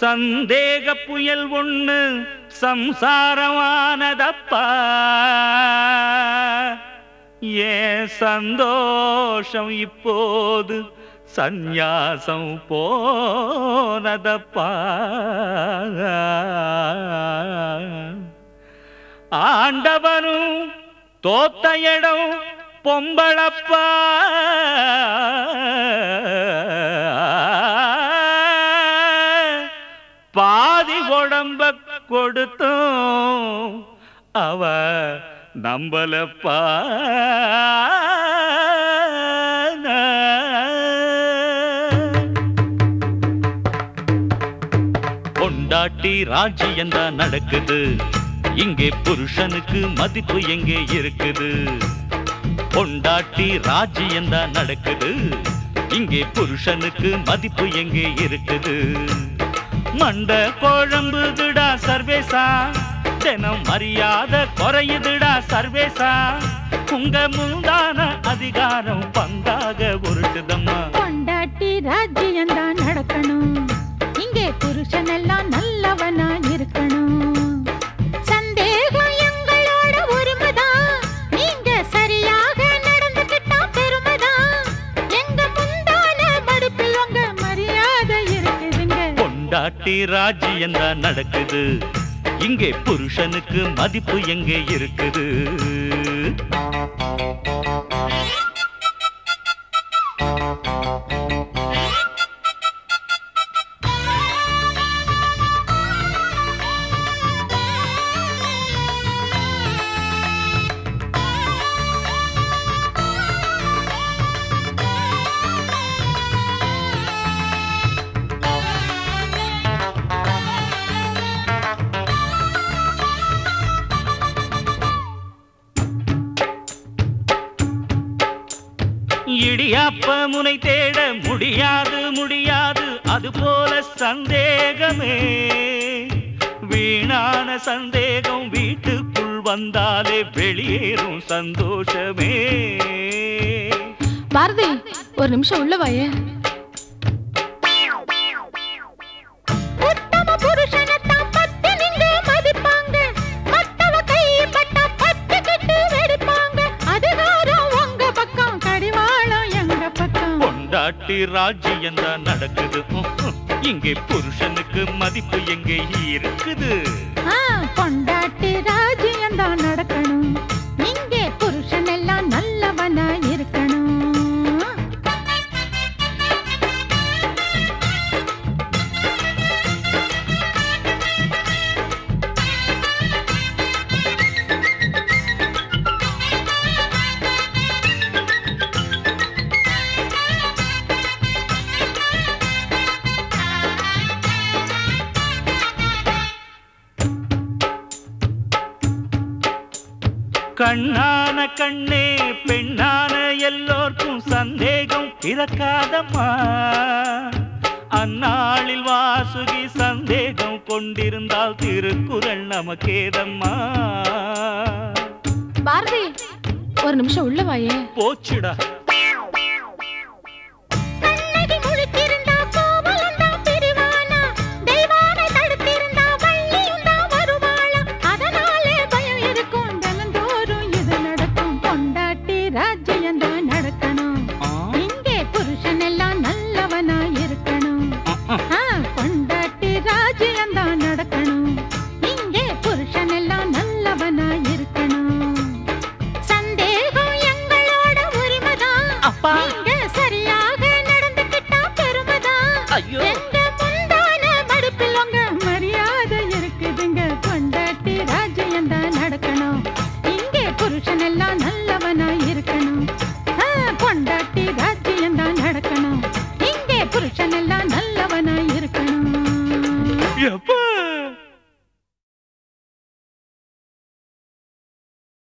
சந்தேக புயல் ஒண்ணு சம்சாரமானதப்பா ஏன் சந்தோஷம் இப்போது சந்நியாசம் போனதப்பா ஆண்டவனும் தோத்த இடம் பொம்பளப்பா பாதி உடம்ப கொடுத்தும் அவ நம்பலப்பா பொண்டாட்டி ராஜ்யம் தான் நடக்குது இங்கே புருஷனுக்கு மதிப்பு எங்கே இருக்குது பொண்டாட்டி ராஜ்யம் தான் நடக்குது இங்கே புருஷனுக்கு மதிப்பு எங்கே இருக்குது மண்ட குழம்புதுடா சர்வேசா தினம் மரியாதை குறையுதுடா சர்வேசா உங்க முந்தான அதிகாரம் பங்காக உருட்டுதம்மா கொண்டாட்டி ராஜ்யம் தான் நடக்கணும் இங்கே புருஷன் எல்லாம் நல்லவனா இருக்கணும் சந்தேகம் எங்களோட உரிமைதான் நீங்க சரியாக நடந்துக்கிட்டா பெருமைதான் எங்க முந்தான மடுப்பில் உங்க மரியாதை இருக்குதுங்க பொண்டாட்டி ராஜ்யம் தான் நடக்குது இங்கே புருஷனுக்கு மதிப்பு எங்கே இருக்குது இடியாப்ப முனை தேட முடியாது முடியாது அது போல சந்தேகமே வீணான சந்தேகம் வீட்டுக்குள் வந்தாலே வெளியேறும் சந்தோஷமே பாரதி ஒரு நிமிஷம் உள்ள வாயே உத்தம புருஷனைத்தான் பத்தி நின்று மதிப்பாங்க மத்தவ கைப்பட்டா பத்துக்கிட்டு வெடிப்பாங்க அதிகாரம் உங்க பக்கம் கடிவாளம் எங்க பக்கம் பொண்டாட்டி ராஜ்யம் தான் நடக்குது உம், உம். இங்கே புருஷனுக்கு மதிப்பு எங்கே இருக்குது ஆ, பொண்டாட்டி ராஜ்யம் தான் நடக்கணும் இங்கே புருஷன் எல்லாம் நல்லவனா இருக்கணும் கண்ணான கண்ணே பெண்ணான எல்லோர்க்கும் சந்தேகம் பிறக்காதம்மா அந்நாளில் வாசுகி சந்தேகம் கொண்டிருந்தால் திருக்குறள் நமக்கேதம்மா பாரதி ஒரு நிமிஷம் உள்ள வாயே போச்சுடா கண்ணகி முழித்திருந்தா கோவலன் தான் பிரிவானா தெய்வானை தடுத்திருந்தா வள்ளியும் தான் வருவாளா அதனாலே பயம் இருக்கும் தினந்தோறும் இது நடக்கும் பொண்டாட்டி ராஜ்யம் தான் நடக்கணும் ஆ, இங்கே புருஷன் எல்லாம் நல்லவனா இருக்கணும் ஆ, ஆ. ஆ, பொண்டாட்டி ராஜ்யம் தான் நடக்கணும் இங்கே புருஷன் எல்லாம் நல்லவனா இருக்கணும் சந்தேகம் எங்களோட உரிமைதான் அப்பா நீங்க சரியாக நடந்துக்கிட்டா பெருமைதான் ஐயோ எங்க முந்தான மடுப்பில் உங்க மரியாதை இருக்குதுங்க கொண்டாட்டி ராஜ்யம் தான் நடக்கணும் இங்கே புருஷன் எல்லாம் நல்லவனா இருக்கணும் ஆ, பொண்டாட்டி ராஜ்யம் தான் நடக்கணும் இங்கே புருஷன் எல்லாம்